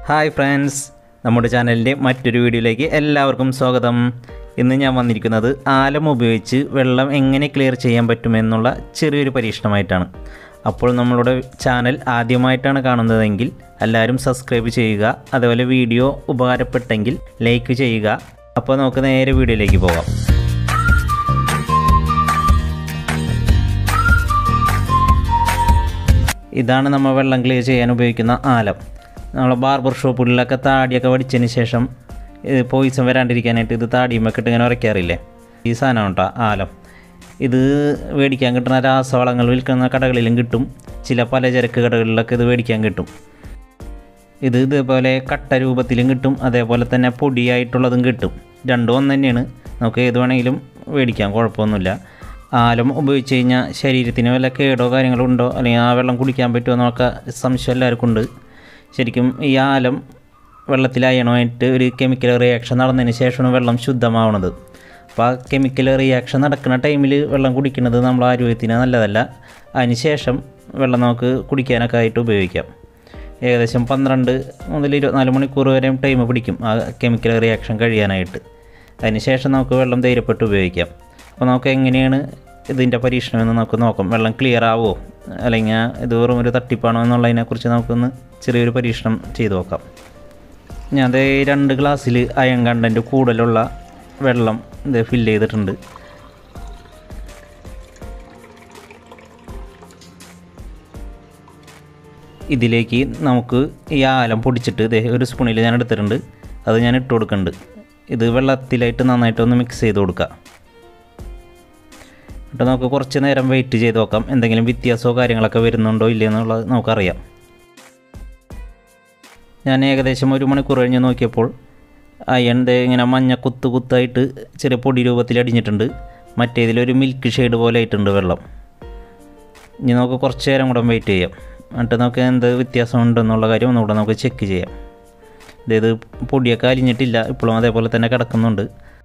hi friends നമ്മുടെ ചാനലിൻ്റെ മറ്റൊരു വീഡിയോയിലേക്ക് എല്ലാവർക്കും സ്വാഗതം ഇന്ന് ഞാൻ വന്നിരിക്കുന്നത് ആലം ഉപയോഗിച്ച് വെള്ളം എങ്ങനെ ക്ലിയർ ചെയ്യാൻ പറ്റുമെന്നുള്ള ചെറിയൊരു പരീക്ഷണമായിട്ടാണ് അപ്പോൾ നമ്മളുടെ ചാനൽ ആദ്യമായിട്ടാണ് കാണുന്നതെങ്കിൽ എല്ലാവരും സബ്സ്ക്രൈബ് ചെയ്യുക അതുപോലെ വീഡിയോ ഉപകാരപ്പെട്ടെങ്കിൽ ലൈക്ക് ചെയ്യുക അപ്പോൾ നമുക്ക് നേരെ വീഡിയോയിലേക്ക് പോകാം ഇതാണ് നമ്മൾ വെള്ളം ക്ലിയർ ചെയ്യാൻ ഉപയോഗിക്കുന്ന ആലം നമ്മൾ ബാർബർ ഷോപ്പുകളിലൊക്കെ താടിയൊക്കെ വടിച്ചതിന് ശേഷം ഇത് പോയിസം വരാണ്ടിരിക്കാനായിട്ട് ഇത് താടിയുമൊക്കെ ഇട്ട് ഇങ്ങനെ ഉറയ്ക്കാറില്ലേ ഈ സാധനം കേട്ടോ ആലം ഇത് മേടിക്കാൻ കിട്ടുന്ന രാസവളങ്ങൾ വിൽക്കുന്ന കടകളിലും കിട്ടും ചില പലചരക്ക് കടകളിലൊക്കെ ഇത് മേടിക്കാൻ കിട്ടും ഇത് ഇതേപോലെ കട്ട രൂപത്തിലും കിട്ടും അതേപോലെ തന്നെ പൊടിയായിട്ടുള്ളതും കിട്ടും രണ്ടും ഒന്ന് തന്നെയാണ് നമുക്ക് ഏത് വേണമെങ്കിലും മേടിക്കാം കുഴപ്പമൊന്നുമില്ല ആലം ഉപയോഗിച്ച് കഴിഞ്ഞാൽ ശരീരത്തിന് വല്ല കേടോ കാര്യങ്ങളോ ഉണ്ടോ അല്ലെങ്കിൽ ആ വെള്ളം കുടിക്കാൻ പറ്റുമോ എന്നൊക്കെ സംശയം എല്ലാവർക്കും ഉണ്ട് ശരിക്കും ഈ ആലം വെള്ളത്തിൽ അയണമായിട്ട് ഒരു കെമിക്കൽ റിയാക്ഷൻ നടന്നതിന് ശേഷമാണ് വെള്ളം ശുദ്ധമാവുന്നത് അപ്പോൾ ആ കെമിക്കൽ റിയാക്ഷൻ നടക്കുന്ന ടൈമിൽ വെള്ളം കുടിക്കുന്നത് നമ്മൾ ആരോഗ്യത്തിന് നല്ലതല്ല അതിന് ശേഷം വെള്ളം നമുക്ക് കുടിക്കാനൊക്കെ ആയിട്ട് ഉപയോഗിക്കാം ഏകദേശം പന്ത്രണ്ട് മുതൽ ഇരുപത്തിനാല് മണിക്കൂർ വരെ ടൈം പിടിക്കും ആ കെമിക്കൽ റിയാക്ഷൻ കഴിയാനായിട്ട് അതിന് ശേഷം നമുക്ക് വെള്ളം ധൈര്യപ്പെട്ട് ഉപയോഗിക്കാം അപ്പോൾ നമുക്ക് എങ്ങനെയാണ് ഇതിൻ്റെ പരീക്ഷണമെന്ന് നമുക്ക് നോക്കാം വെള്ളം ക്ലിയർ ആവുമോ അല്ലെങ്കിൽ ഇത് വെറും ഒരു തട്ടിപ്പാണോ എന്നുള്ളതിനെക്കുറിച്ച് നമുക്കൊന്ന് ചെറിയൊരു പരീക്ഷണം ചെയ്ത് നോക്കാം ഞാൻ അതേ രണ്ട് ഗ്ലാസ്സിൽ അയൺ കണ്ടൻറ്റ് കൂടുതലുള്ള വെള്ളം ഇത് ഫില്ല് ചെയ്തിട്ടുണ്ട് ഇതിലേക്ക് നമുക്ക് ഈ ആലം പൊടിച്ചിട്ട് ഇതേ ഒരു സ്പൂണിൽ ഞാൻ എടുത്തിട്ടുണ്ട് അത് ഞാൻ ഇട്ട് കൊടുക്കുന്നുണ്ട് ഇത് വെള്ളത്തിലായിട്ട് നന്നായിട്ട് ഒന്ന് മിക്സ് ചെയ്ത് കൊടുക്കുക എന്നിട്ട് നമുക്ക് കുറച്ച് നേരം വെയിറ്റ് ചെയ്ത് നോക്കാം എന്തെങ്കിലും വ്യത്യാസമോ കാര്യങ്ങളൊക്കെ വരുന്നുണ്ടോ ഇല്ലയോ എന്നുള്ളത് നമുക്കറിയാം ഞാൻ ഏകദേശം ഒരു മണിക്കൂർ കഴിഞ്ഞ് നോക്കിയപ്പോൾ അയണിൻ്റെ ഇങ്ങനെ മഞ്ഞ കുത്ത് കുത്തായിട്ട് ചെറിയ പൊടി രൂപത്തിൽ അടിഞ്ഞിട്ടുണ്ട് മറ്റേതിലൊരു മിൽക്ക് ഷെയ്ഡ് പോലെ ആയിട്ടുണ്ട് വെള്ളം ഇനി നമുക്ക് കുറച്ച് നേരം കൂടെ വെയിറ്റ് ചെയ്യാം എന്നിട്ട് നമുക്ക് എന്ത് വ്യത്യാസം ഉണ്ടെന്നുള്ള കാര്യം ഒന്നുകൂടെ നമുക്ക് ചെക്ക് ചെയ്യാം അതായത് പൊടിയൊക്കെ അലിഞ്ഞിട്ടില്ല ഇപ്പോഴും അതേപോലെ തന്നെ കിടക്കുന്നുണ്ട്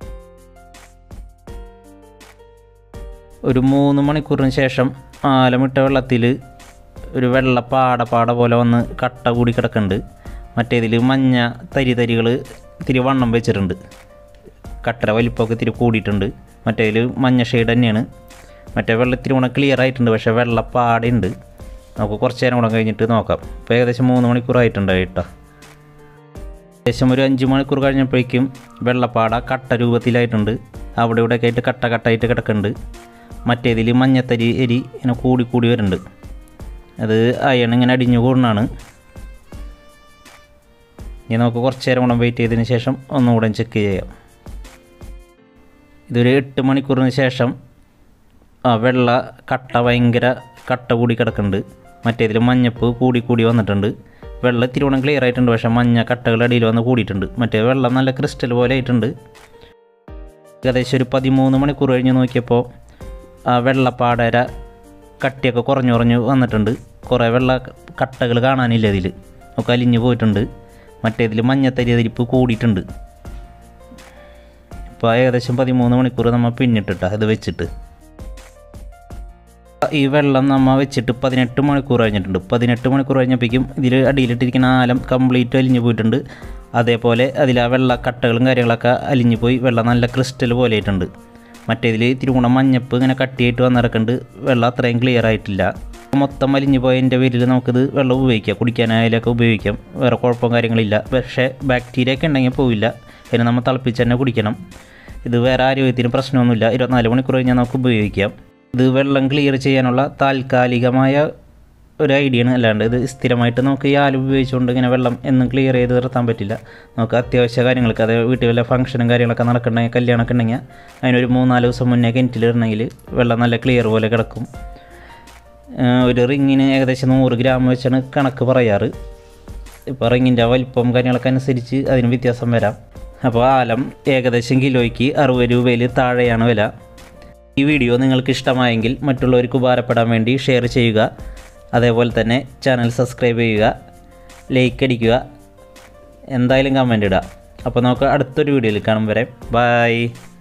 ഒരു മൂന്ന് മണിക്കൂറിന് ശേഷം ആലമിട്ട വെള്ളത്തിൽ ഒരു വെള്ള പാട പാട പോലെ വന്ന് കട്ട കൂടി കിടക്കുന്നുണ്ട് മറ്റേതിൽ മഞ്ഞ തരി തരികൾ ഇത്തിരി വണ്ണം വെച്ചിട്ടുണ്ട് കട്ടര വലിപ്പമൊക്കെ ഇത്തിരി കൂടിയിട്ടുണ്ട് മറ്റേതിൽ മഞ്ഞ ഷെയ്ഡ് തന്നെയാണ് മറ്റേ വെള്ളത്തിരി കൂടെ ക്ലിയർ ആയിട്ടുണ്ട് പക്ഷേ വെള്ള പാടയുണ്ട് നമുക്ക് കുറച്ച് നേരം കൂടെ കഴിഞ്ഞിട്ട് നോക്കാം ഇപ്പോൾ ഏകദേശം മൂന്ന് മണിക്കൂറായിട്ടുണ്ട് കേട്ടോ ഏകദേശം ഒരു അഞ്ച് മണിക്കൂർ കഴിഞ്ഞപ്പോഴേക്കും വെള്ളപ്പാട കട്ട രൂപത്തിലായിട്ടുണ്ട് അവിടെ ഇവിടെയൊക്കെ ആയിട്ട് കട്ട കട്ടായിട്ട് കിടക്കുന്നുണ്ട് മറ്റേതിൽ മഞ്ഞത്തരി എരി ഇങ്ങനെ കൂടി കൂടി വരുന്നുണ്ട് അത് അയൺ ഇങ്ങനെ അടിഞ്ഞു കൂടുന്നതാണ് ഇനി നമുക്ക് കുറച്ച് നേരം കൂടെ വെയിറ്റ് ചെയ്തതിന് ശേഷം ഒന്നുകൂടെ ചെക്ക് ചെയ്യാം ഇതൊരു എട്ട് മണിക്കൂറിന് ശേഷം ആ വെള്ള കട്ട ഭയങ്കര കട്ട കൂടി കിടക്കുന്നുണ്ട് മറ്റേതിൽ മഞ്ഞപ്പ് കൂടി കൂടി വന്നിട്ടുണ്ട് വെള്ളം ഇത്തിരി കൂടെ ക്ലിയർ ആയിട്ടുണ്ട് പക്ഷേ മഞ്ഞ കട്ടകൾ അടിയിൽ വന്ന് കൂടിയിട്ടുണ്ട് മറ്റേ വെള്ളം നല്ല ക്രിസ്റ്റൽ പോലെ ആയിട്ടുണ്ട് ഏകദേശം ഒരു പതിമൂന്ന് മണിക്കൂർ കഴിഞ്ഞ് നോക്കിയപ്പോൾ ആ വെള്ളപ്പാടര കട്ടിയൊക്കെ കുറഞ്ഞു കുറഞ്ഞ് വന്നിട്ടുണ്ട് കുറേ വെള്ള കട്ടകൾ കാണാനില്ല ഇതിൽ ഒക്കെ അലിഞ്ഞു പോയിട്ടുണ്ട് മറ്റേതിൽ മഞ്ഞത്തരി അതിരിപ്പ് കൂടിയിട്ടുണ്ട് ഇപ്പോൾ ഏകദേശം പതിമൂന്ന് മണിക്കൂർ നമ്മൾ പിന്നിട്ടിട്ടാ ഇത് വെച്ചിട്ട് ഈ വെള്ളം നമ്മൾ വെച്ചിട്ട് പതിനെട്ട് മണിക്കൂർ കഴിഞ്ഞിട്ടുണ്ട് പതിനെട്ട് മണിക്കൂർ കഴിഞ്ഞപ്പോഴേക്കും ഇതിൽ അടിയിലിട്ടിരിക്കുന്ന ആലം കംപ്ലീറ്റ് അലിഞ്ഞു പോയിട്ടുണ്ട് അതേപോലെ അതിൽ ആ വെള്ള കട്ടകളും കാര്യങ്ങളൊക്കെ അലിഞ്ഞു പോയി വെള്ളം നല്ല ക്രിസ്റ്റൽ പോലെ ആയിട്ടുണ്ട് മറ്റേതിൽ ഇത്തിരി കൂടെ മഞ്ഞപ്പ് ഇങ്ങനെ കട്ടിയായിട്ട് വന്നിറക്കുന്നുണ്ട് വെള്ളം അത്രയും ക്ലിയർ ആയിട്ടില്ല മൊത്തം അലിഞ്ഞു പോയതിൻ്റെ പേരിൽ നമുക്കിത് വെള്ളം ഉപയോഗിക്കാം കുടിക്കാനായാലൊക്കെ ഉപയോഗിക്കാം വേറെ കുഴപ്പവും കാര്യങ്ങളില്ല പക്ഷേ ബാക്ടീരിയ ഒക്കെ ഉണ്ടെങ്കിൽ പോവില്ല അതിന് നമ്മൾ തിളപ്പിച്ച് തന്നെ കുടിക്കണം ഇത് വേറെ ആരോഗ്യത്തിന് പ്രശ്നമൊന്നുമില്ല ഇരുപത്തിനാല് മണിക്കൂർ കഴിഞ്ഞാൽ നമുക്ക് ഉപയോഗിക്കാം ഇത് വെള്ളം ക്ലിയർ ചെയ്യാനുള്ള താൽക്കാലികമായ ഒരു ഐഡിയ ആണ് അല്ലാണ്ട് ഇത് സ്ഥിരമായിട്ട് നമുക്ക് ഈ ആല് ഉപയോഗിച്ചുകൊണ്ട് ഇങ്ങനെ വെള്ളം എന്നും ക്ലിയർ ചെയ്ത് നിർത്താൻ പറ്റില്ല നമുക്ക് അത്യാവശ്യ കാര്യങ്ങൾക്ക് അതായത് വീട്ടിൽ വല്ല ഫംഗ്ഷനും കാര്യങ്ങളൊക്കെ നടക്കണമെങ്കിൽ കല്യാണമൊക്കെ ഉണ്ടെങ്കിൽ അതിനൊരു മൂന്നാല് ദിവസം മുന്നേ കിണറ്റിലിടണമെങ്കിൽ വെള്ളം നല്ല ക്ലിയർ പോലെ കിടക്കും ഒരു റിങ്ങിന് ഏകദേശം നൂറ് ഗ്രാം വെച്ചാണ് കണക്ക് പറയാറ് ഇപ്പോൾ റിങ്ങിൻ്റെ വലിപ്പം കാര്യങ്ങളൊക്കെ അനുസരിച്ച് അതിന് വ്യത്യാസം വരാം അപ്പോൾ ആലം ഏകദേശം കിലോയ്ക്ക് അറുപത് രൂപയിൽ താഴെയാണ് വില ഈ വീഡിയോ നിങ്ങൾക്ക് ഇഷ്ടമായെങ്കിൽ മറ്റുള്ളവർക്ക് ഉപകാരപ്പെടാൻ വേണ്ടി ഷെയർ ചെയ്യുക അതേപോലെ തന്നെ ചാനൽ സബ്സ്ക്രൈബ് ചെയ്യുക ലൈക്ക് അടിക്കുക എന്തായാലും കമൻ്റ് ഇടുക അപ്പോൾ നമുക്ക് അടുത്തൊരു വീഡിയോയിൽ കാണും വരെ ബൈ